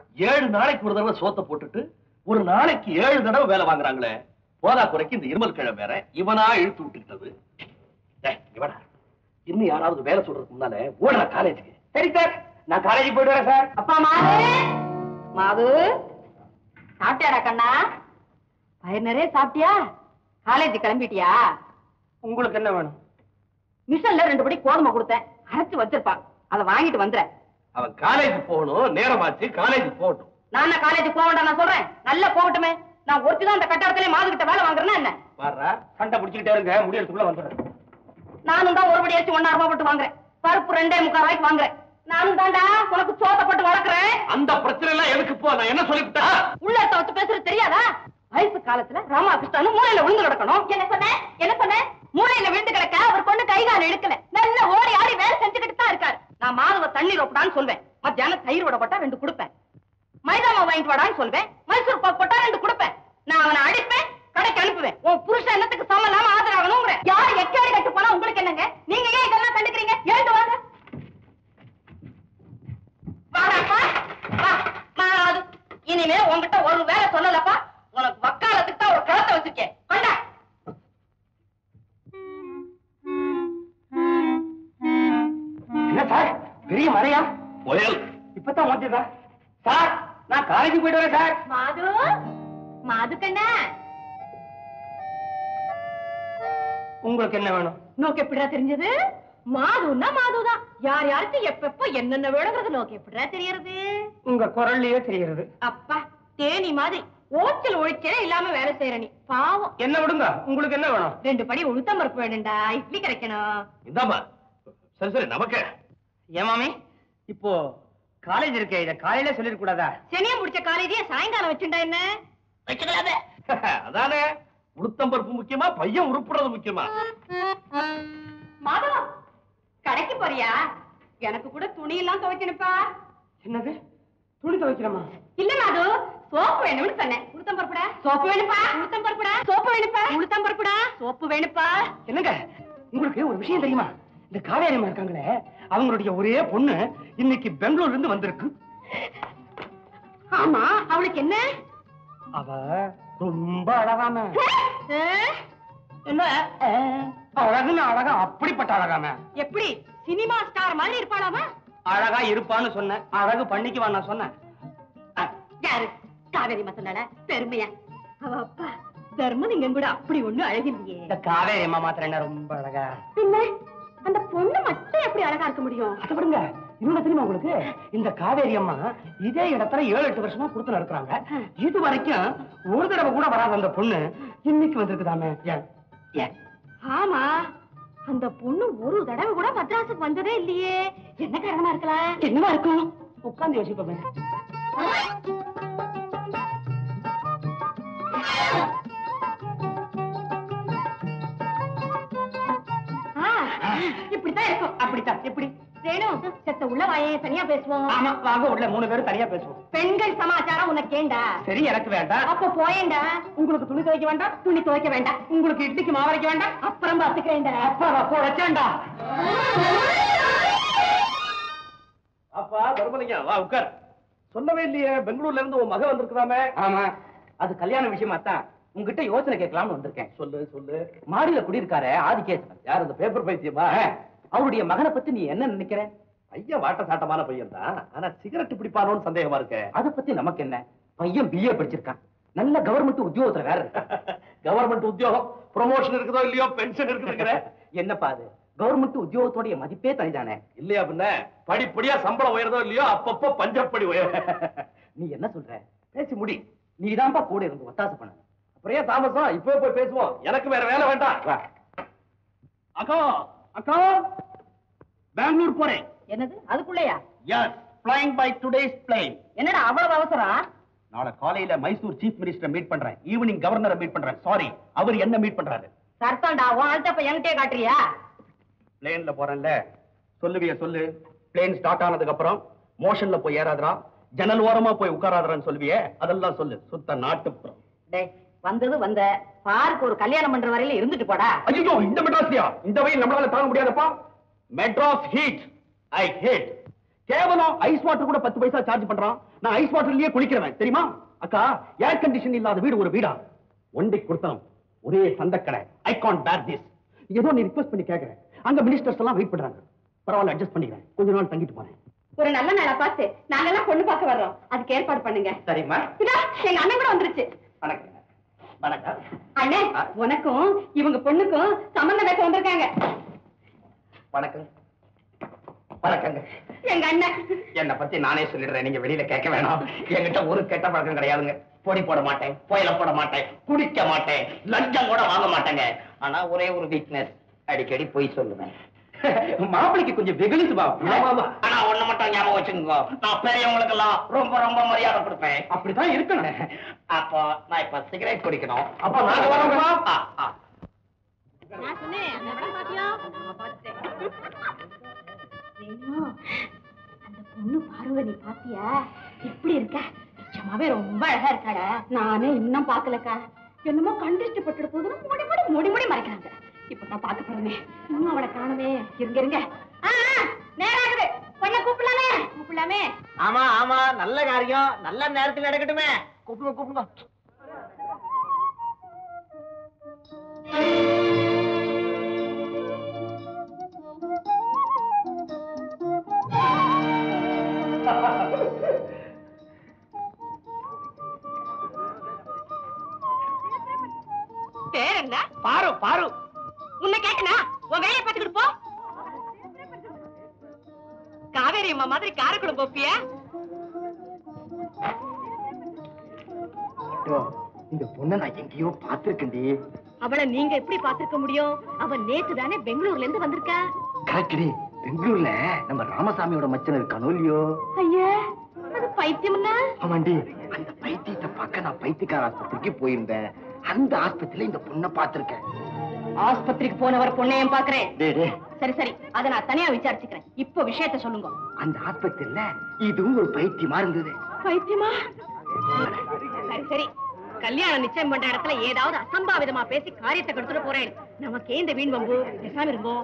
ஏழு நாளைக்கு ஒரு தடவை சோத்த போட்டுட்டு ஒரு நாளைக்கு ஏழு தடவை வேலை வாங்குறாங்களே போதா குறைக்கு இந்த இருமல் கிழமை வேற இவனா இழுத்து விட்டுக்கிட்டது டேய், இவனா இன்னும் யாராவது வேலை சொல்றதுக்கு முன்னால ஓடுற காலேஜுக்கு சரி சார் நான் காலேஜ் போயிட்டு வரேன் சார் அப்பா மாது மாது சாப்பிட்டியாடா கண்ணா வயிறு நிறைய சாப்பிட்டியா காலேஜ் கிளம்பிட்டியா உங்களுக்கு என்ன வேணும் மிஷன்ல ரெண்டு படி கோதுமை கொடுத்தேன் அரைச்சு வச்சிருப்பான் அதை வாங்கிட்டு வந்துறேன் அவன் காலேஜ் போகணும் நேரமாச்சு காலேஜ் போகட்டும் நான் காலேஜ் போக வேண்டாம் நான் சொல்றேன் நல்லா போகட்டுமே நான் ஒருத்தி தான் அந்த கட்டடத்திலே மாது கிட்ட வேலை வாங்குறேன்னா என்ன வர்றா சண்டை பிடிச்சிக்கிட்டே இருங்க முடியறதுக்குள்ள வந்துடுறேன் நானும் தான் ஒரு படி அரிசி ஒன்னா ரூபாய் போட்டு வாங்குறேன் பருப்பு ரெண்டே முக்கால் ரூபாய்க்கு வாங்குறேன் நானும் தாண்டா உனக்கு சோத்த போட்டு வளர்க்குறேன் அந்த பிரச்சனை எல்லாம் எதுக்கு போ நான் என்ன சொல்லிவிட்டா உள்ள வச்சு பேசுறது தெரியாதா வயசு காலத்துல ராமகிருஷ்ணனும் மூளையில விழுந்து கிடக்கணும் என்ன சொன்ன என்ன சொன்ன மூளையில விழுந்து கிடக்க அவர் கொண்டு கை கால் இழுக்கல நல்ல ஓடி ஆடி வேலை செஞ்சுக்கிட்டு தான் இருக்காரு நான் மாதவ தண்ணி ரோப்படான்னு சொல்வேன் மத்தியானம் தயிர் வடை போட்டா ரெண்டு கொடுப்பேன் மைதா மாவு வாங்கிட்டு வாடான்னு சொல்வேன் மைசூர் பாக்கு போட்டா ரெண்டு கொடுப்பேன் நான் அவனை அடிப்பேன் கடைக்கு அனுப்புவேன் உன் புருஷன் என்னத்துக்கு சமம் இல்லாம ஆதரவாகணுங்கிற யார் எக்கேடு கட்டு போனா உங்களுக்கு என்னங்க நீங்க ஏன் இதெல்லாம் கண்டுக்கிறீங்க எழுந்து வாங்க வாடாப்பா வா நான் அது இனிமே உன்கிட்ட ஒரு வேலை சொல்லலப்பா உனக்கு வக்காலத்துக்கு தான் ஒரு கழுத்தை வச்சிருக்கேன் கொண்டா என்ன சார் பெரிய மழையா புயல் இப்பதான் வந்துதா சார் நான் காலேஜ் போயிட்டு வரேன் சார் மாது மாது கண்ணா உங்களுக்கு என்ன வேணும் நோக்கு எப்படிடா தெரிஞ்சது மாதுன்னா மாதுதான் யார் யாருக்கு எப்பப்ப என்னென்ன வேணுங்கிறது நோக்கு எப்படிடா தெரியறது உங்க குரல்லையே தெரிகிறது அப்பா தேனி மாதிரி ஓச்சல் ஒழிச்சே இல்லாம வேலை செய்யற நீ பாவம் என்ன விடுங்க உங்களுக்கு என்ன வேணும் ரெண்டு படி உளுத்தம் பருப்பு வேணும்டா இட்லி கிடைக்கணும் இந்தாமா சரி சரி நமக்கு ஏன் மாமி இப்போ காலேஜ் இருக்கே இத காலையில சொல்லிருக்க கூடாதா சனியம் முடிச்ச காலேஜே சாயங்காலம் வச்சுட்டா என்ன வச்சுக்கலாமே அதானே உளுத்தம் பருப்பு முக்கியமா பையன் உருப்புறது முக்கியமா மாதவா கடைக்கு போறியா எனக்கு கூட துணி எல்லாம் துவைக்கணுப்பா என்னது துணி துவைக்கிறோமா இல்ல மாது சோப்பு வேணும்னு சொன்னேன் உளுத்தம் பருப்புடா சோப்பு வேணுப்பா உளுத்தம் பருப்புடா சோப்பு வேணுப்பா உளுத்தம் பருப்புடா சோப்பு வேணுப்பா என்னங்க உங்களுக்கு ஒரு விஷயம் தெரியுமா இந்த காவேரியம்மா இருக்காங்களே அவங்களுடைய ஒரே பொண்ணு இன்னைக்கு பெங்களூர்ல இருந்து வந்திருக்கு ஆமா அவளுக்கு என்ன அவ ரொம்ப அழகாம ஆ? என்ன அழகுன்னு அழகா அப்படிப்பட்ட அழகாம எப்படி சினிமா ஸ்டார் மாதிரி இருப்பாளாமா அழகா இருப்பான்னு சொன்னேன் அழகு பண்ணிக்குவான் நான் சொன்னேன் அஹ், யாரு காவேரி சொன்னால பெருமையா அவ அப்பா தர்மலிங்கம் கூட அப்படி ஒண்ணு அழகில்லையே இந்த காவேரி அம்மா மாத்திரம் என்ன ரொம்ப அழகா பின்ன அந்த பொண்ணு மட்டும் எப்படி அழகா இருக்க முடியும் அதை விடுங்க இன்னொன்னு தெரியுமா உங்களுக்கு இந்த காவேரி அம்மா இதே இடத்துல ஏழு எட்டு வருஷமா கொடுத்து இருக்கிறாங்க இது வரைக்கும் ஒரு தடவை கூட வராத அந்த பொண்ணு இன்னைக்கு வந்திருக்குதாமே ஏன் ஏன் ஆமா அந்த பொண்ணு ஒரு தடவை கூட மദ്രാസുக்கு வந்ததே இல்லையே என்ன காரணமா இருக்கலாம் என்னவா இருக்கும் உட்கார்ந்து யோசிப்போமே ஆ, இப்படித்தான் இருக்கும் அப்படித்தான் எப்படி ரேணு செத்த உள்ள வாயே தனியா பேசுவோம் ஆமா வாங்க உள்ள மூணு பேரும் தனியா பேசுவோம் பெண்கள் சமாச்சாரம் உனக்கு ஏண்டா சரி எனக்கு வேண்டாம் அப்ப போயேண்டா உங்களுக்கு துணி துவைக்க வேண்டாம் துணி துவைக்க வேண்டாம் உங்களுக்கு இட்லிக்கு மாவரைக்க வேண்டாம் அப்புறம் பாத்துக்கிறேன்டா அப்பா அப்பா வச்சாண்டா அப்பா தர்மலிங்கம் வா உட்கார் சொல்லவே இல்லையே பெங்களூர்ல இருந்து உன் மக வந்திருக்கலாமே ஆமா அது கல்யாண விஷயமா தான் உங்ககிட்ட யோசனை கேட்கலாம்னு வந்திருக்கேன் சொல்லு சொல்லு மாடியில குடியிருக்காரு ஆதிகேசவன் யார் இந்த பேப்பர் பைத்தியமா அவருடைய மகனை பத்தி நீ என்ன நினைக்கிற பையன் வாட்ட சாட்டமான பையன் தான் ஆனா சிகரெட் பிடிப்பானோன்னு சந்தேகமா இருக்கு அத பத்தி நமக்கு என்ன பையன் பிஏ படிச்சிருக்கான் நல்ல கவர்மெண்ட் உத்தியோகத்துல வேற இருக்கான் கவர்மெண்ட் உத்தியோகம் ப்ரொமோஷன் இருக்குதோ இல்லையோ பென்ஷன் இருக்குதுங்கிற என்னப்பா அது கவர்மெண்ட் உத்தியோகத்தோடைய மதிப்பே தனிதானே இல்லையா பின்ன படிப்படியா சம்பளம் உயர்தோ இல்லையோ அப்பப்போ பஞ்சப்படி உயர் நீ என்ன சொல்ற பேசி முடி நீதான்ப்பா கூட இருந்து ஒத்தாசை பண்ண அப்புறம் ஏன் தாமசம் இப்போ போய் பேசுவோம் எனக்கு வேற வேலை வேண்டாம் வா. அக்கா அக்கா பெங்களூர் போறேன் என்னது அதுக்குள்ளயா yes flying by today's plane என்னடா அவ்வளவு அவசரம் நாளை காலையில மைசூர் சீஃப் மினிஸ்டர் மீட் பண்றேன் ஈவினிங் கவர்னரை மீட் பண்றேன் சாரி அவர் என்ன மீட் பண்றாரு சர்த்தம்டா உன் ஆள்கிட்ட இப்ப என்கிட்டயே காட்டுறியா பிளேன்ல போறேன்ல சொல்லுவிய சொல்லு பிளேன் ஸ்டார்ட் ஆனதுக்கு அப்புறம் மோஷன்ல போய் ஏறாதரா ஜன்னல் ஓரமா போய் உட்காராதரான்னு சொல்லுவியே அதெல்லாம் சொல்லு சுத்த நாட்டுப்புறம் டேய் வந்தது வந்த பாருக்கு ஒரு கல்யாணம் பண்ற வரையில இருந்துட்டு போடா ஐயோ இந்த மெட்ராஸ்லயா இந்த வயல் நம்மளால தாங்க முடியாதப்பா மெட்ராஸ் ஹீட் ஐ ஹேட் கேவலம் ஐஸ் வாட்டர் கூட பத்து பைசா சார்ஜ் பண்றான் நான் ஐஸ் வாட்டர்லயே குளிக்கிறவன் தெரியுமா அக்கா ஏர் கண்டிஷன் இல்லாத வீடு ஒரு வீடா ஒண்டி கொடுத்தனும் ஒரே சந்தக்கடை ஐ கான் பேர் திஸ் ஏதோ நீ ரிக்வெஸ்ட் பண்ணி கேக்குறேன் அங்க மினிஸ்டர்ஸ் எல்லாம் வெயிட் பண்றாங்க பரவாயில்ல அட்ஜஸ்ட் பண்ணிக்கிறேன் கொஞ்ச நாள் தங்கிட்டு போறேன் ஒரு நல்ல நாளா பார்த்து நாங்கெல்லாம் பொண்ணு பார்க்க வர்றோம் அதுக்கு ஏற்பாடு பண்ணுங்க சரிம்மா இதோ, எங்க அண்ணன் கூட வந்துருச்சு வணக்கம் வணக்கம் அண்ணே உனக்கும் இவங்க பொண்ணுக்கும் சம்பந்தம் பேச வந்திருக்காங்க வணக்கம் வணக்கங்க எங்க அண்ணன் என்னை பத்தி நானே சொல்லிடுறேன் நீங்க வெளியில கேட்க வேணாம் என்கிட்ட ஒரு கெட்ட பழக்கம் கிடையாதுங்க பொடி போட மாட்டேன் புயல போட மாட்டேன் குடிக்க மாட்டேன் லஞ்சம் கூட வாங்க மாட்டேங்க ஆனா ஒரே ஒரு வீக்னஸ் அடிக்கடி பொய் சொல்லுவேன் மாப்பிளைக்கு கொஞ்சம் வெகுளிச்சு ஆனா ஒண்ணு மட்டும் ஞாபகம் வச்சுக்கோங்க நான் பெரியவங்களுக்கு எல்லாம் ரொம்ப ரொம்ப மரியாதை கொடுப்பேன் அப்படிதான் இருக்கணும் அப்போ நான் இப்ப சிகரெட் குடிக்கணும் அப்ப நாங்க வரோம்மா ஆ, ஆ. நான் சொன்னேன் அந்த படம் பாத்தியா நான் பார்த்தேன் வேணு, அந்த பொண்ணு பார்வதி பாத்தியா இப்படி இருக்க நிஜமாவே ரொம்ப அழகா இருக்காடா நானே இன்னும் பாக்கலக்கா என்னமோ கண்டிஷ்டு பட்டுட போதுன்னு மூடி மூடி மூடி மூடி மறைக்கிறாங்க இப்ப நான் பாக்க போறேனே இன்னும் அவளை காணுமே இருங்க இருங்க ஆ, ஆ, நேரம் ஆகுது பொண்ணை கூப்பிடலாமே கூப்பிடலாமே ஆமா ஆமா நல்ல காரியம் நல்ல நேரத்தில் நடக்கட்டுமே கூப்பிடுங்க கூப்பிடுங்க பேர் என்ன பாரு பாரு உன்னை கேட்டனா உன் வேலையை பார்த்துக்கிட்டு போ காவேரி அம்மா மாதிரி காரைக்குளம் போப்பியா இந்த பொண்ணை நான் எங்கேயோ பார்த்திருக்கேன்டி அவளை நீங்க எப்படி பாத்திருக்க முடியும் அவ நேத்து தானே பெங்களூர்ல இருந்து வந்திருக்கா கரெக்டி பெங்களூர்ல நம்ம ராமசாமியோட மச்சன் இருக்கானோ இல்லையோ ஐயா அது பைத்தியம்னா ஆமாண்டி அந்த பைத்தியத்தை பார்க்க நான் பைத்தியக்கார ஆஸ்பத்திரிக்கு போயிருந்தேன் அந்த ஆஸ்பத்திரியில இந்த பொண்ணை பார்த்திருக்கேன் ஆஸ்பத்திரிக்கு போனவர் பொண்ணையும் பாக்குறேன் டேய் டேய் சரி சரி அத நான் தனியா விசாரிச்சுக்கிறேன் இப்போ விஷயத்த சொல்லுங்க அந்த ஆஸ்பத்திரியில இதுவும் ஒரு பைத்தியமா இருந்தது பைத்தியமா சரி சரி கல்யாணம் நிச்சயம் பண்ற இடத்துல ஏதாவது அசம்பாவிதமா பேசி காரியத்தை கெடுத்துட்டு போறேன் நமக்கே இந்த வீண் வம்பு பேசாம இருங்கோ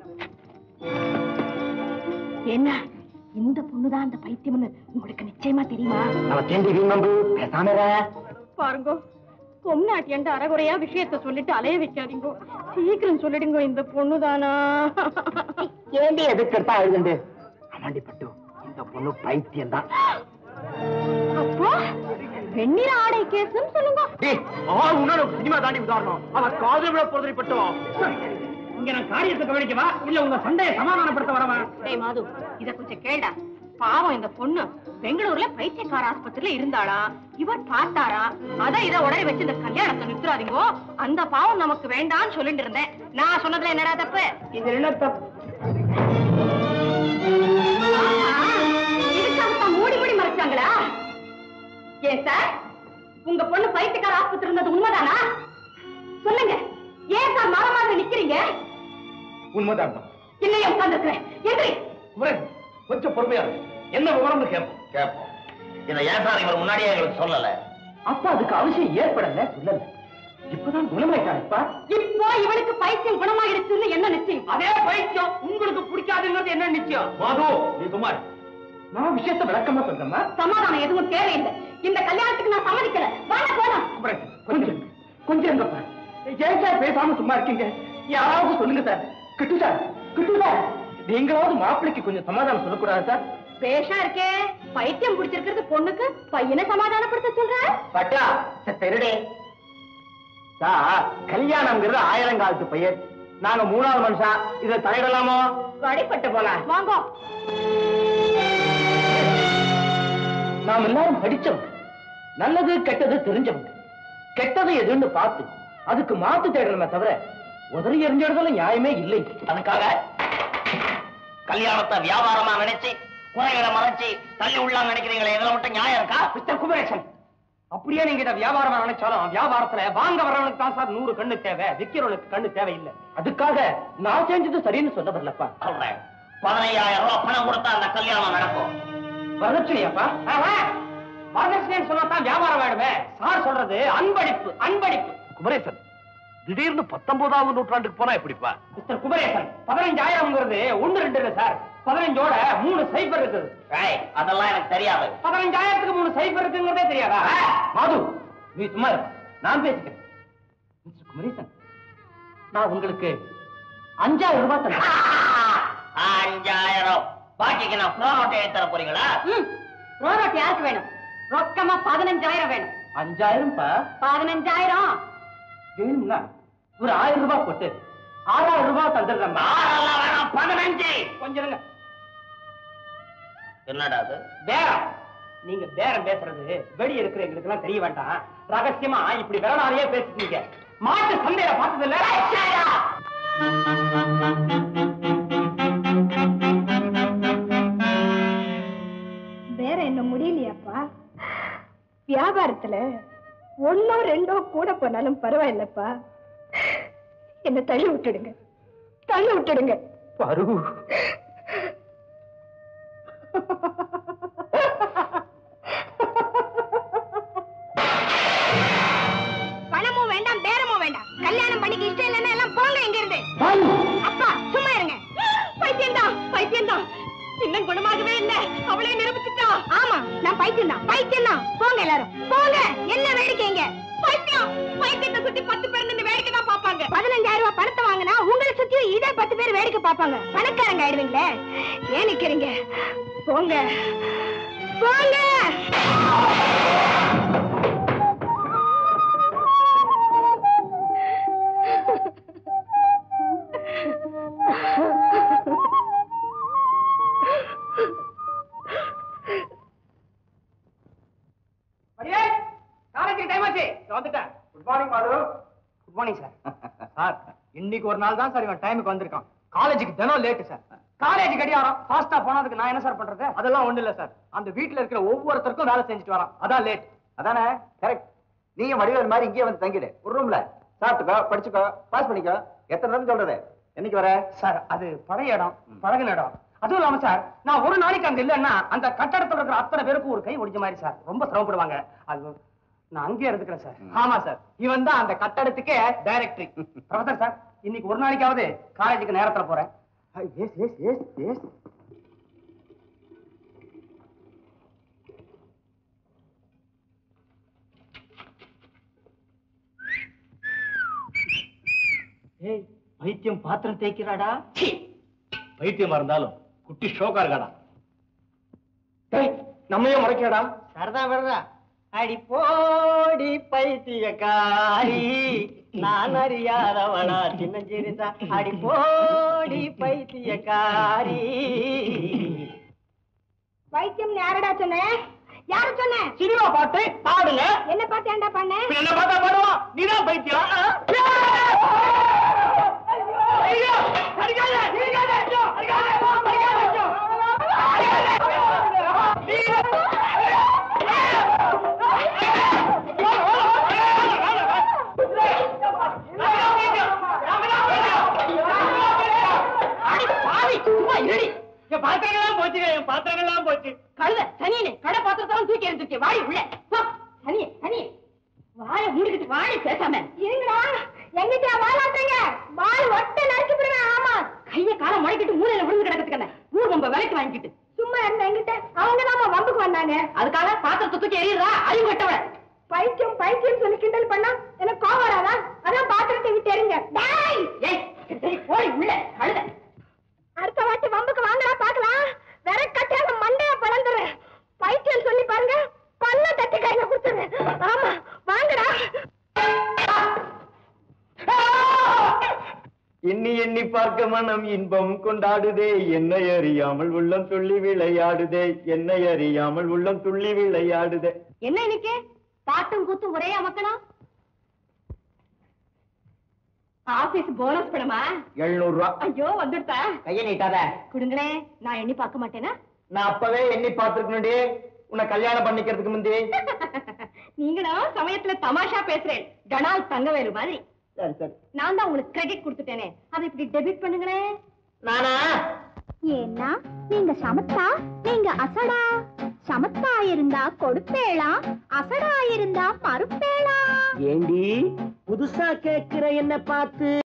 என்ன இந்த பொண்ணுதான் அந்த பைத்தியம்னு உங்களுக்கு நிச்சயமா தெரியுமா நம்ம தேண்டி வீண் நம்பு பேசாம இரு. பாருங்க பொம்நாட்டியன்ட்டு அறகுறையா விஷயத்த சொல்லிட்டு அலைய வைக்காதீங்க சீக்கிரம் சொல்லிடுங்க இந்த பொண்ணுதானா ஏண்டி எதுக்கு எடுத்தா அழுதுண்டு ஆமாண்டி பட்டு இந்த பொண்ணு பைத்தியம் தான் அப்போ வெண்ணிற ஆடை கேஸ்னு சொல்லுங்க சினிமா தாண்டி உதாரணம் அவ காதல் விட பொறுத்தரி பட்டோம் இங்க நான் காரியத்தை கவனிக்கவா இல்ல உங்க சண்டையை சமாதானப்படுத்த வரவா டேய் மாது இத கொஞ்சம் கேளுடா பாவம் இந்த பொண்ணு பெங்களூர்ல பைத்தியக்கார ஆஸ்பத்திரியில இருந்தாளா இவர் பார்த்தாரா அத இத உடனே வச்சு இந்த கல்யாணத்தை நிறுத்துறாதீங்கோ அந்த பாவம் நமக்கு வேண்டாம்னு சொல்லிட்டு இருந்தேன் நான் சொன்னதுல என்னடா தப்பு இது என்ன தப்பு ஆஹா, இதுக்காகத்தான் மூடி மூடி மறைச்சாங்களா ஏன் சார் உங்க பொண்ணு பைத்தியக்கார ஆஸ்பத்திரி இருந்தது உண்மைதானா சொல்லுங்க ஏன் சார் மர மாதிரி நிக்கிறீங்க உண்மைதான் இல்லையே உட்கார்ந்துருக்கிறேன் எதிரி குமரன், கொஞ்சம் பொறுமையா இரு. என்ன விவரம்னு கேட்போம் கேட்போம் இதை ஏன் சார் இவர் முன்னாடியே எங்களுக்கு சொல்லல அப்ப அதுக்கு அவசியம் ஏற்படல சொல்லல இப்பதான் குணமாயிட்டாருப்பா இப்போ இவனுக்கு பைத்தியம் குணமாகிடுச்சுன்னு என்ன நிச்சயம் அதே பைத்தியம் உங்களுக்கு பிடிக்காதுங்கிறது என்ன நிச்சயம் மாது நீ குமார் நான் விஷயத்தை விளக்கமா சொல்றேம்மா சமாதானம் எதுவும் தேவையில்லை இந்த கல்யாணத்துக்கு நான் சம்மதிக்கல வாங்க போலாம் குமரன், கொஞ்சம் கொஞ்சம் இருங்கப்பா ஏன் சார் பேசாம சும்மா இருக்கீங்க யாராவது சொல்லுங்க sir Kittu sir Kittu sir நீங்களாவது மாப்பிள்ளைக்கு கொஞ்சம் சமாதானம் சொல்லக்கூடாது சார் பேஷா இருக்கே பைத்தியம் பிடிச்சிருக்கிறது பொண்ணுக்கு பையனை சமாதானப்படுத்த சொல்ற பட்டா திருடே சார் கல்யாணம்ங்கிறது ஆயிரங்காலத்து பையன் நாங்க மூணாவது மனுஷா இதை தலையிடலாமோ வழிபட்டு போலாம் வாங்க நாம் எல்லாரும் படிச்சவங்க நல்லது கெட்டது தெரிஞ்சவங்க கெட்டது எதுன்னு பார்த்து அதுக்கு மாத்து தேடணுமே தவிர உதறி எறிஞ்சிடுறதுல நியாயமே இல்லை அதுக்காக கல்யாணத்தை வியாபாரமா நினைச்சு குறைகளை மறைச்சு தள்ளி உள்ளாங்க நினைக்கிறீங்களே இதுல மட்டும் நியாயம் இருக்கா மிஸ்டர் குமரேசன் அப்படியே நீங்க இதை வியாபாரம் நினைச்சாலும் வியாபாரத்துல வாங்க வர்றவனுக்கு தான் சார் நூறு கண்ணு தேவை விக்கிறவனுக்கு கண்ணு தேவையில்லை அதுக்காக நான் செஞ்சது சரின்னு சொல்ல வரலப்பா சொல்றேன் பதினையாயிரம் ரூபாய் பணம் கொடுத்தா அந்த கல்யாணம் நடக்கும் வரதட்சணையாப்பா வரதட்சணைன்னு சொன்னாதான் வியாபாரம் ஆயிடுமே சார் சொல்றது அன்பளிப்பு அன்பளிப்பு குமரேசன் திடீர்னு பத்தொன்பதாவது நூற்றாண்டுக்கு போனா எப்படிப்பா மிஸ்டர் குமரேசன் பதினஞ்சாயிரம்ங்கிறது ஒண்ணு ரெண்டு இல்ல சார் பதினஞ்சோட மூணு சைபர் இருக்குது ஏய், அதெல்லாம் எனக்கு தெரியாது பதினஞ்சாயிரத்துக்கு மூணு சைபர் இருக்குங்கிறதே தெரியாதா மாது நீ சும்மா இரு. நான் பேசிக்கிறேன் மிஸ்டர் குமரேசன் நான் உங்களுக்கு அஞ்சாயிரம் ரூபாய் தரேன் அஞ்சாயிரம் பாக்கிக்கு நான் புறா நோட்டை எழுதி தர போறீங்களா ம் ரோரோட் யாருக்கு வேணும் ரொக்கமா பதினஞ்சாயிரம் வேணும் அஞ்சாயிரம் பா பதினஞ்சாயிரம் வேணும்னா ஒரு ஆயிரம் ரூபாய் போட்டு ஆறாயிரம் ரூபாய் தந்துடுறேன் ஆறெல்லாம் வேணாம் பதினஞ்சு கொஞ்சம் இருங்க என்னடா அது பேரம் நீங்க பேரம் பேசுறது வெளிய இருக்கிற எங்களுக்கு எல்லாம் தெரிய வேண்டாம் ரகசியமா இப்படி விரலாலேயே பேசிட்டீங்க மாட்டு சந்தையில பார்த்தது இல்ல வேற என்ன முடியலையாப்பா வியாபாரத்துல ஒன்னோ ரெண்டோ கூட போனாலும் பரவாயில்லப்பா என்ன தள்ளி விட்டுடுங்க தள்ளி விட்டுடுங்க பரு பணமும் வேண்டாம் பேரமும் வேண்டாம் கல்யாணம் பண்ணிக்க இஷ்டம் இல்லைன்னா எல்லாம் போங்க இங்க இருந்து அப்பா சும்மா இருங்க பைத்தியம் தான் பைத்தியம் தான் இன்னும் குணமாகவே இல்ல அவளே நிரூபிச்சுட்டா ஆமா நான் பைத்தியம் தான் பைத்தியம் தான் போங்க எல்லாரும் போங்க என்ன வேடிக்கைங்க பைத்தியம் பைத்தியத்தை சுத்தி பத்து பேர் நின்னு வேடிக்கை தான் பாப்பாங்க பதினஞ்சாயிரம் ரூபாய் பணத்தை வாங்கினா உங்களை சுத்தியும் இதே பத்து பேர் வேடிக்கை பாப்பாங்க பணக்காரங்க ஆயிடுவீங்களே ஏன் நிக்கிறீங்க போங்க போங்க காலேஜ் டைம் ஆச்சு இதோ வந்துட்டேன் good morning Madhu good morning sir sir இன்னைக்கு ஒரு நாள் தான் சார் இவன் டைமுக்கு வந்திருக்கான் காலேஜுக்கு தினம் லேட்டு சார் காலேஜ் கடியாரம் ஃபாஸ்டா போனதுக்கு நான் என்ன சார் பண்றது அதெல்லாம் ஒண்ணு இல்ல சார் அந்த வீட்ல இருக்கிற ஒவ்வொருத்தருக்கும் வேலை செஞ்சுட்டு வரான் அதான் லேட் அதானே கரெக்ட் நீங்க வடிவேல் மாதிரி இங்கேயே வந்து தங்கிடு ஒரு ரூம்ல சாப்பிட்டுக்கோ படிச்சுக்கோ பாஸ் பண்ணிக்கோ எத்தனை தடவை சொல்றது என்னைக்கு வர சார் அது பழைய இடம் பழகின இடம் அதுவும் இல்லாம சார் நான் ஒரு நாளைக்கு அங்க இல்லைன்னா அந்த கட்டடத்துல இருக்கிற அத்தனை பேருக்கும் ஒரு கை ஒடிஞ்ச மாதிரி சார் ரொம்ப சிரமப்படுவாங்க அது நான் அங்கேயே இருந்துக்கிறேன் சார் ஆமா சார் இவன் தான் அந்த கட்டடத்துக்கே டைரக்டரி ப்ரொஃபசர் சார் இன்னைக்கு ஒரு நாளைக்காவது காலேஜுக்கு நேரத்துல போறேன் எஸ் எஸ் எஸ் எஸ் ஏய் பைத்தியம் பாத்திரம் தேய்க்கிறாடா பைத்தியமா இருந்தாலும் குட்டி ஷோக்கா இருக்காடா ஏய் நம்மையே முறைக்கிறடா சரிதான் விடுறா அடி போடி பைத்தியக்காரி நான் அறியாதவளா சின்னஞ்சிரிசா அடி போடி பைத்தியக்காரி வைத்தியம் யாரடா சொன்ன யார சொன்ன சினிமா பாட்டு பாடுங்க என்ன பார்த்து ஏன்டா பண்ண இப்ப என்ன பார்த்தா பாடுவான் நீதான் பைத்தியம் ஆ? ஐயோ! அடிக்காத! அடிக்காத! ஐயோ! அடிக்காத! அடிக்காத! ஐயோ! அடி பாவி! சும்மா இருடி. என் பாத்திரங்கள்லாம் போச்சுங்க என் பாத்திரங்கள்லாம் போச்சு கழுத சனியனே கடை பாத்திரத்தெல்லாம் தூக்கி எறிஞ்சிருக்கே வாடி உள்ள போ. சனியே சனியே வாய மூடிக்கிட்டு வாடி பேசாம இருங்கடா எங்கிட்ட வாழாட்டீங்க வால் ஒட்ட நறுக்கி விடுவேன் ஆமா கைய கால முளைக்கிட்டு மூலையில விழுந்து கிடக்கிறதுக்கு ஊர் ரொம்ப விலைக்கு வாங்கிக்கிட்டு சும்மா இருந்த எங்கிட்ட அவங்க தான் வம்புக்கு வந்தாங்க அதுக்காக பாத்திரத்தை தூக்கி எறியறா அறிவு கட்டவள பைத்தியம் பைத்தியம் சொல்லி கிண்டல் பண்ணா எனக்கு கோவம் வராதா அதான் பாத்திரத்தை விட்டு எறிங்க டேய் ஏய் சரி, சரி போய் உள்ள கழுத அடுத்த வாட்டி வம்புக்கு வாங்கடா பாக்கலாம் வேற கட்டியாக மண்டைய பழந்துறேன் பைத்தியம் சொல்லி பாருங்க பல்ல தட்டி கையில கொடுத்துறேன் ஆமா வாங்கடா எண்ணி எண்ணி பார்க்க மனம் இன்பம் கொண்டாடுதே என்னை அறியாமல் உள்ளம் துள்ளி விளையாடுதே என்னை அறியாமல் உள்ளம் துள்ளி விளையாடுதே என்ன இன்னைக்கு பாட்டும் கூத்தும் ஒரே அமக்கணும் ஆபீஸ் போனஸ் பணமா எழுநூறு ரூபா ஐயோ வந்துட்டா கையை நீட்டாத குடுங்களே நான் எண்ணி பார்க்க மாட்டேனா நான் அப்பவே எண்ணி பார்த்திருக்கணும்டி உன்னை கல்யாணம் பண்ணிக்கிறதுக்கு முந்தி நீங்களும் சமயத்துல தமாஷா பேசுறேன் டனால் தங்கவேலு மாதிரி சரி சரி நான் தான் உங்களுக்கு கிரெடிட் கொடுத்துட்டேனே அதை இப்படி டெபிட் பண்ணுங்களே நானா ஏன்னா நீங்க சமத்தா நீங்க அசடா சமத்தா இருந்தா கொடுப்பேளா அசடா இருந்தா மறுப்பேளா ஏண்டி புதுசா கேக்குற என்ன பார்த்து